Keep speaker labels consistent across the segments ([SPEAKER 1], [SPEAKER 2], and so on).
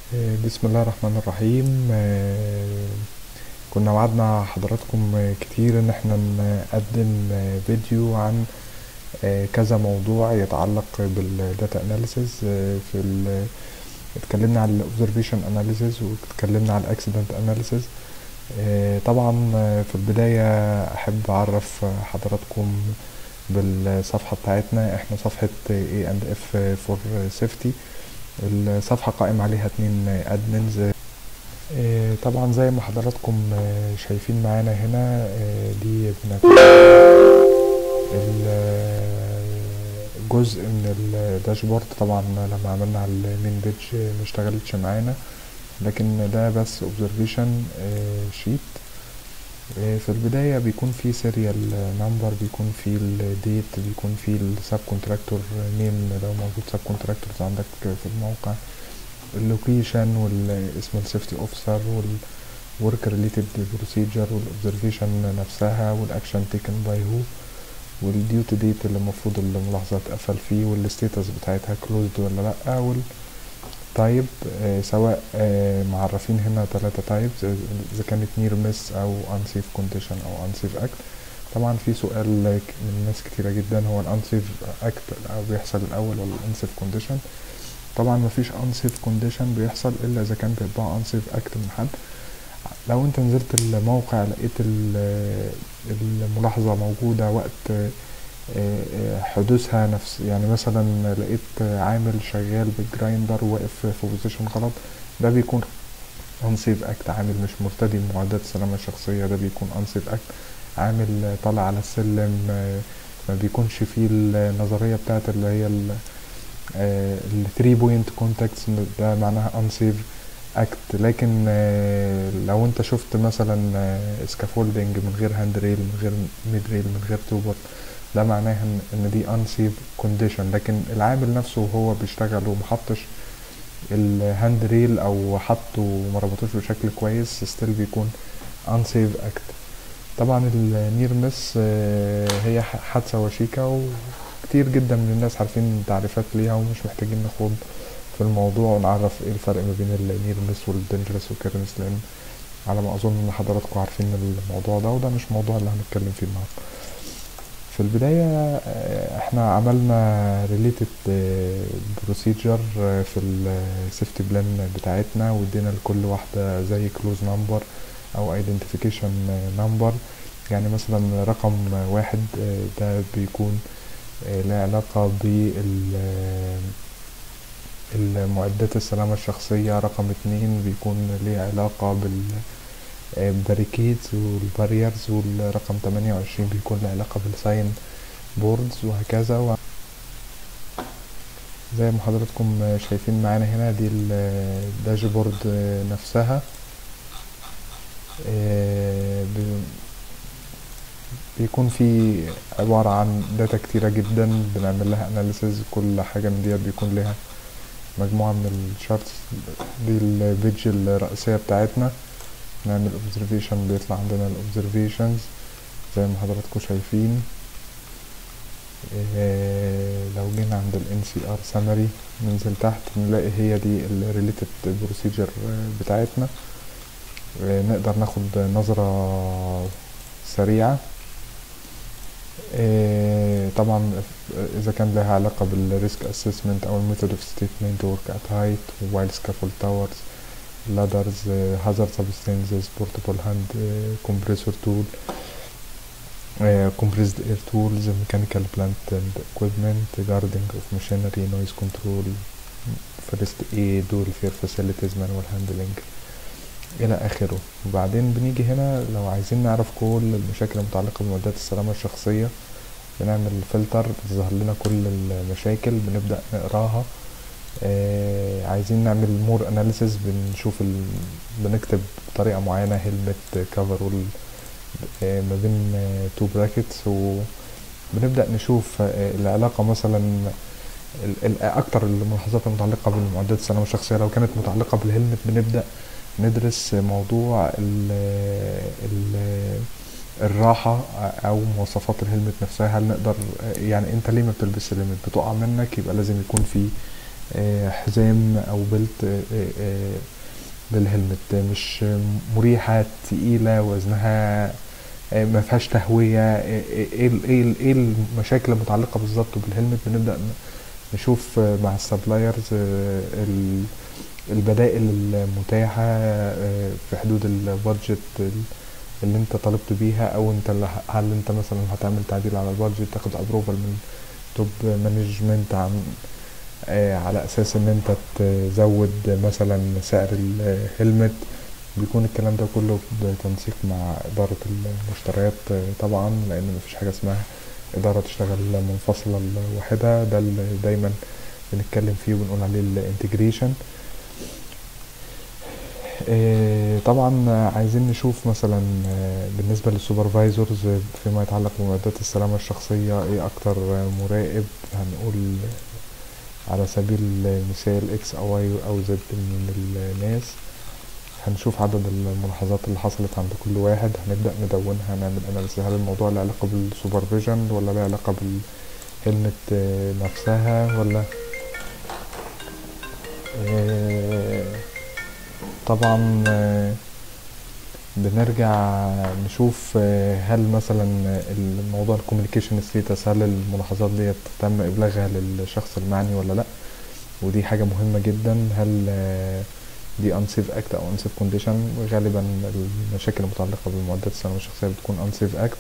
[SPEAKER 1] آه، بسم الله الرحمن الرحيم آه، كنا وعدنا حضراتكم آه، كتير ان احنا نقدم آه، فيديو عن آه، كذا موضوع يتعلق بالداتا اناليسز في ال اتكلمنا عن الاوبزرفيشن اناليسز واتكلمنا عن الاكسيدنت اناليسز طبعا آه، في البداية احب اعرف حضراتكم بالصفحة بتاعتنا احنا صفحة A&F for Safety الصفحة قائم عليها اتنين ادمنز طبعا زي ما حضراتكم آه، شايفين معانا هنا آه، دي بنعتبر جزء من الداشبورد طبعا لما عملنا على المين بيج ما اشتغلتش معانا لكن ده بس observation شيت في البداية بيكون في سيريال نمبر بيكون في الديت بيكون في السب كونتراكتور نيم لو موجود سب كونتراكتورز عندك في الموقع اللوكيشن والاسم السيفتي اوفيسر والورك ريليتد بروسيجر والاوبزرفيشن نفسها والاكشن تيكن باي هو والديوتي ديت اللي المفروض الملاحظة تقفل فيه والستيتس بتاعتها كلوزد ولا لأ وال تايب آه سواء آه معرفين هنا ثلاثة تايبس إذا كانت نير مس أو unsafe condition أو unsafe act طبعا في سؤال من ناس كتيرة جدا هو ال unsafe act أو بيحصل الأول ولا ال unsafe condition طبعا مفيش unsafe condition بيحصل إلا إذا كان بيطبع unsafe act من حد لو انت نزلت الموقع لقيت الملاحظة موجودة وقت حدوثها نفس يعني مثلا لقيت عامل شغال بالجرايندر واقف في بوزيشن غلط ده بيكون unsafe act عامل مش مرتدي بمعدات السلامة الشخصية ده بيكون unsafe act عامل طالع على السلم ما بيكونش فيه النظرية بتاعت اللي هي ال 3 بوينت كونتاكتس ده معناها unsafe اكت لكن لو انت شفت مثلا سكافولدنج من غير هاند ريل من غير ميد ريل من غير توبر ده معناها ان دي unsafe كونديشن لكن العامل نفسه وهو بيشتغل ومحطش الهاند ريل او حطه وما ربطوش بشكل كويس ستيل بيكون unsafe اكت طبعا النير مس هي حادثة وشيكة وكتير جدا من الناس عارفين تعريفات ليها ومش محتاجين نخوض في الموضوع ونعرف ايه الفرق ما بين النير مس والدنجرس والكيرنس لان على ما اظن ان حضراتكم عارفين الموضوع ده وده مش موضوع اللي هنتكلم فيه النهارده في البداية احنا عملنا ريليتد بروسيجر في السيفتي بلان بتاعتنا وادينا لكل واحدة زي كلوز نمبر او ايدنتيفيكيشن نمبر يعني مثلا رقم واحد ده بيكون له علاقة بال المعدات السلامة الشخصية رقم اتنين بيكون ليه علاقة بالباريكيدز والباريرز والرقم تمانية وعشرين بيكون له علاقة بالساين بوردز وهكذا و... زي ما حضراتكم شايفين معانا هنا دي الداشبورد نفسها بيكون في عبارة عن داتا كتيرة جدا بنعمل لها اناليسز كل حاجة من ديت بيكون لها مجموعة من الشارتس دي البيج الرئيسية بتاعتنا نعمل observation بيطلع عندنا ال observations زي ما حضراتكم شايفين إيه لو جينا عند ال NCR summary ننزل تحت نلاقي هي دي ال related procedure بتاعتنا إيه نقدر ناخد نظرة سريعة إيه طبعا اذا كان لها علاقه بالريسك اسسمنت او الميثود اوف ستيتمنت ورك ات هايت وايل سكافول تاورز لادرز هازارد سبستانسز بورتبل هاند كومبريسور تول compressed air tools mechanical plant and equipment guarding of machinery noise control first aid welfare facilities manual handling الى اخره وبعدين بنيجي هنا لو عايزين نعرف كل المشاكل المتعلقه بمعدات السلامه الشخصيه بنعمل فلتر بتظهر لنا كل المشاكل بنبدا نقراها آه عايزين نعمل مور اناليسيس بنشوف ال... بنكتب بطريقه معينه هيلمت كفر وال... آه ما بين آه تو براكتس وبنبدا نشوف آه العلاقه مثلا اكتر الملاحظات المتعلقه بالمعدات السلامه الشخصيه لو كانت متعلقه بالهلمت بنبدا ندرس موضوع ال ال الراحة أو مواصفات الهلمت نفسها هل نقدر يعني أنت ليه ما بتلبس الهلمت بتقع منك يبقى لازم يكون في آه، حزام او بلت آه، آه، بالهلمت مش مريحة تقيلة وزنها آه، ما فيهاش تهوية آه، آه، ايه ال- ايه ال- ايه المشاكل المتعلقة بالظبط بالهلمت بنبدأ ن- نشوف آه، مع السبلايرز ال- البدائل المتاحة آه، في حدود البادجت اللي انت طالبت بيها او انت اللي ه- هل انت مثلا هتعمل تعديل على البادجت تاخد ابروفال من توب مانجمنت عن آه، على اساس ان انت تزود مثلا سعر الهلمت بيكون الكلام ده كله بتنسيق مع إدارة المشتريات آه، طبعا لأن مفيش حاجة اسمها إدارة تشتغل منفصلة لوحدها ده اللي دايما بنتكلم فيه وبنقول عليه الانتجريشن طبعا عايزين نشوف مثلا آه، بالنسبة للسوبرفايزرز فيما يتعلق بمعدات السلامة الشخصية ايه أكتر مراقب هنقول على سبيل المثال اكس او واي او زد من الناس هنشوف عدد الملاحظات اللي حصلت عند كل واحد هنبدأ ندونها نعمل اناليسيس هل الموضوع له علاقة بالسوبرفيجن ولا له علاقة بالهلمت آه، نفسها ولا آه، طبعا آه، بنرجع نشوف آه، هل مثلا الموضوع الكوميونيكيشن ستيتس هل الملاحظات ديت تم ابلاغها للشخص المعني ولا لا ودي حاجة مهمة جدا هل آه، دي unsafe act او unsafe condition غالبا المشاكل المتعلقة بمعدات السلامة الشخصية بتكون unsafe act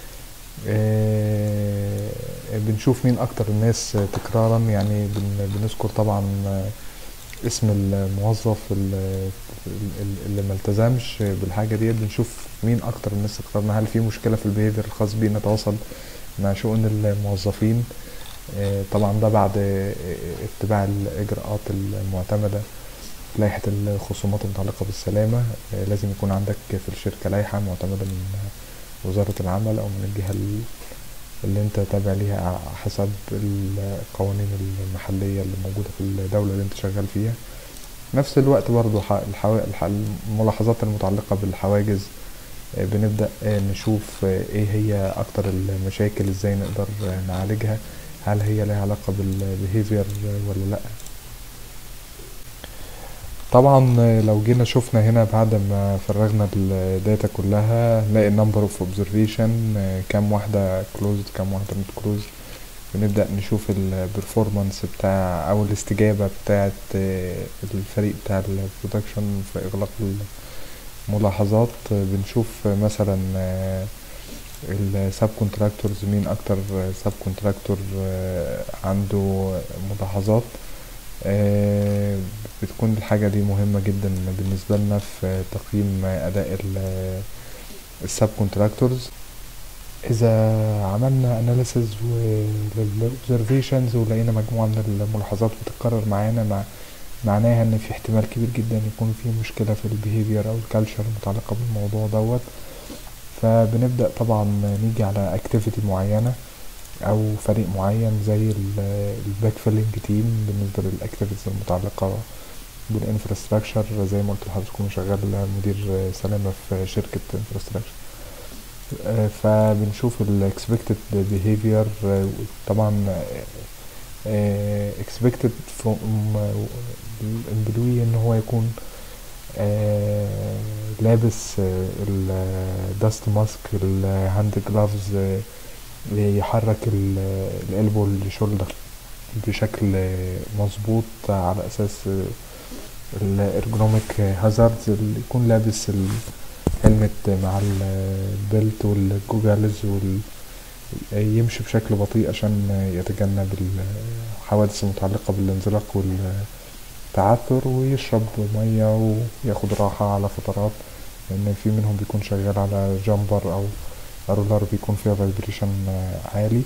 [SPEAKER 1] آه، بنشوف مين اكتر الناس تكرارا يعني بن- بنذكر طبعا آه، اسم الموظف ال- ال- اللي ما التزمش بالحاجة ديت بنشوف مين أكتر الناس اختارنا هل في مشكلة في البيهيفير الخاص بيه نتواصل مع شؤون الموظفين آه، طبعا ده بعد آه، اتباع الإجراءات المعتمدة لائحة الخصومات المتعلقة بالسلامة آه، لازم يكون عندك في الشركة لائحة معتمدة من وزارة العمل أو من الجهة ال- اللي انت تابع ليها حسب القوانين المحلية اللي موجودة في الدولة اللي انت شغال فيها نفس الوقت برضو ح- الحوا... الح- الملاحظات المتعلقة بالحواجز آه، بنبدأ آه، نشوف آه، ايه هي اكتر المشاكل ازاي نقدر آه، نعالجها هل هي لها علاقة بالبيهيفير ولا لا طبعا آه، لو جينا شفنا هنا بعد ما فرغنا الداتا كلها نلاقي number of observation آه، كام واحدة closed كام واحدة not closed بنبدأ نشوف البرفورمانس بتاع أو الاستجابة بتاعة آه، الفريق بتاع البرودكشن في إغلاق الملاحظات آه، بنشوف آه، مثلا السب كونتراكتورز مين أكتر سب كونتراكتور عنده ملاحظات آه، بتكون الحاجة دي مهمة جدا بالنسبة لنا في تقييم أداء السب كونتراكتورز إذا عملنا أناليسز للأوبزرفيشنز ولقينا مجموعة من الملاحظات بتتكرر معانا مع معناها إن في احتمال كبير جدا يكون في مشكلة في البيهيفير أو الكالتشر المتعلقة بالموضوع دوت فبنبدأ طبعا نيجي على اكتيفيتي معينة او فريق معين زي الباك فيلنج تيم بالنسبه للاكتيفيتيز المتعلقه بالانفراستراكشر زي ما قلت لحضراتكم شغال مدير سلامه في شركه انفراستراكشر فبنشوف الاكسبكتد بيهيفير طبعا اكسبكتد فروم الامبلوي ان هو يكون آه، لابس الداست ماسك الهاند جلافز يحرك القلب والشولدر بشكل مظبوط على اساس الارجونوميك هازاردز اللي يكون لابس الهلمت مع البلت والجوجلز وال يمشي بشكل بطيء عشان يتجنب الحوادث المتعلقة بالانزلاق والتعثر ويشرب مية وياخد راحة على فترات لأن في منهم بيكون شغال على جامبر أو رولر بيكون فيها فايبريشن عالي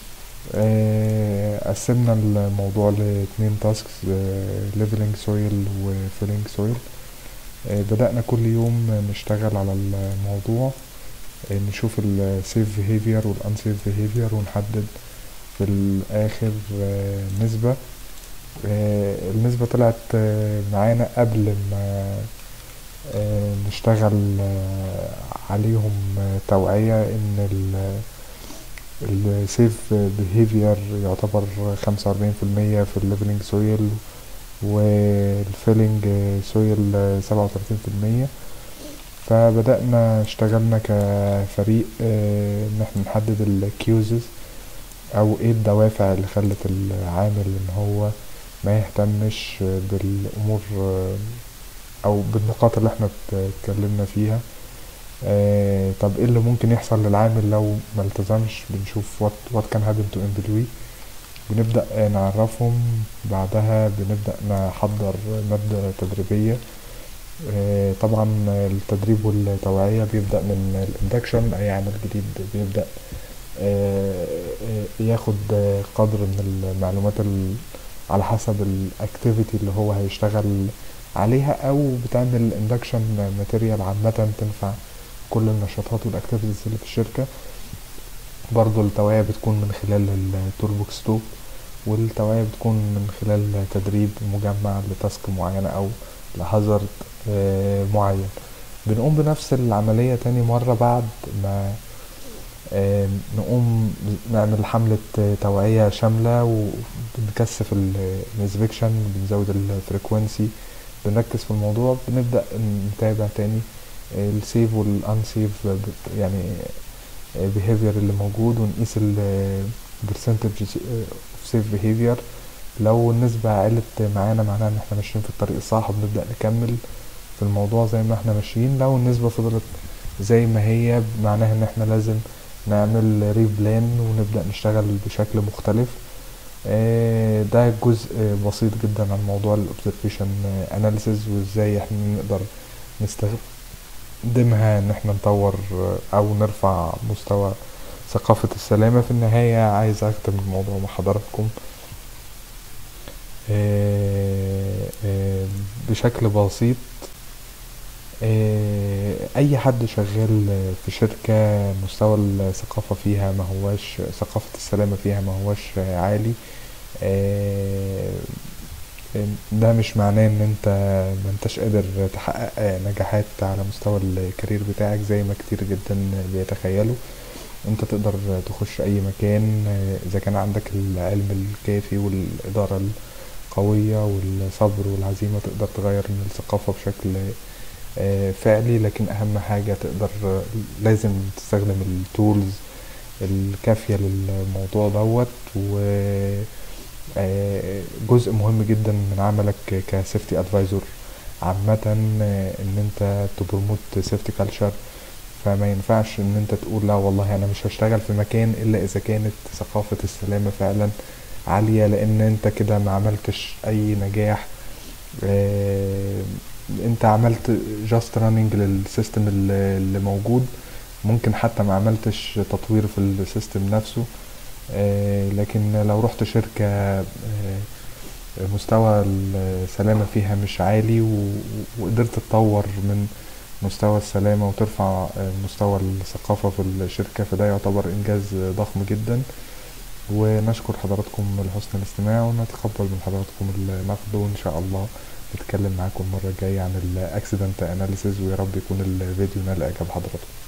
[SPEAKER 1] آه، قسمنا الموضوع لاتنين تاسكس ليفلينج سويل وفيلينج سويل بدأنا كل يوم نشتغل على الموضوع آه، نشوف السيف بيهيفير والانسيف بيهيفير ونحدد في الآخر آه، نسبة النسبة طلعت معانا قبل ما آه، نشتغل آه، عليهم آه، توعية ان ال السيف بيهيفير يعتبر خمسة وأربعين في المية في الليفلينج سويل والفيلينج سويل سبعة وتلاتين في المية فبدأنا اشتغلنا كفريق اه، ان احنا نحدد الكيوزز او ايه الدوافع اللي خلت العامل ان هو ما يهتمش بالامور اه، او بالنقاط اللي احنا اتكلمنا فيها اه، طب ايه اللي ممكن يحصل للعامل لو ملتزمش بنشوف what, what can happen to employee بنبدأ نعرفهم بعدها بنبدأ نحضر مادة تدريبية اه، طبعا التدريب والتوعية بيبدأ من الاندكشن أي عامل جديد بيبدأ اه، اه، ياخد قدر من المعلومات ال- على حسب الاكتيفيتي اللي هو هيشتغل عليها او بتعمل اندكشن ماتيريال عامة تنفع كل النشاطات والاكتيفيتيز اللي في الشركة برضو التوعية بتكون من خلال التول بوكس توب والتوعية بتكون من خلال تدريب مجمع لتاسك معينة أو لهازارد آه، معين بنقوم بنفس العملية تاني مرة بعد ما آه، نقوم نعمل حملة آه، توعية شاملة وبنكثف الانسبكشن بنزود الفريكوانسي بنركز في الموضوع بنبدأ نتابع تاني السيف والانسيف يعني behavior اللي موجود ونقيس ال percentage of safe behavior لو النسبة علت معانا معناها ان احنا ماشيين في الطريق الصح وبنبدأ نكمل في الموضوع زي ما احنا ماشيين لو النسبة فضلت زي ما هي معناها ان احنا لازم نعمل ريبلان ونبدأ نشتغل بشكل مختلف آه، ده جزء بسيط جدا عن موضوع الاوبزرفيشن اناليسيز وازاي احنا نقدر نستخدمها ان احنا نطور او نرفع مستوى ثقافة السلامة في النهاية عايز اختم الموضوع مع حضراتكم آه، آه، بشكل بسيط آه، اي حد شغال في شركة مستوى الثقافة فيها ما هواش ثقافة السلامة فيها ما هواش عالي آه، ده مش معناه ان انت ما انتش قادر تحقق نجاحات على مستوى الكارير بتاعك زي ما كتير جدا بيتخيلوا انت تقدر تخش اي مكان اذا كان عندك العلم الكافي والادارة القوية والصبر والعزيمة تقدر تغير من الثقافة بشكل آه، فعلي لكن اهم حاجة تقدر لازم تستخدم التولز الكافية للموضوع دوت و آه، جزء مهم جدا من عملك كسيفتي ادفايزور عامة آه، ان انت تبروموت سيفتي كلتشر فما ينفعش ان انت تقول لا والله انا مش هشتغل في مكان الا اذا كانت ثقافة السلامة فعلا عالية لان انت كده ما عملتش اي نجاح آه، انت عملت جاست راننج للسيستم اللي اللي موجود ممكن حتى ما عملتش تطوير في السيستم نفسه آه، لكن لو رحت شركة آه، مستوى السلامة فيها مش عالي و- وقدرت تطور من مستوى السلامة وترفع آه، مستوى الثقافة في الشركة فده يعتبر إنجاز ضخم جدا ونشكر حضراتكم لحسن الاستماع ونتقبل من حضراتكم النقد وإن شاء الله نتكلم معاكم المرة الجاية عن الأكسيدنت أناليسيز ويا رب يكون الفيديو نال إعجاب حضراتكم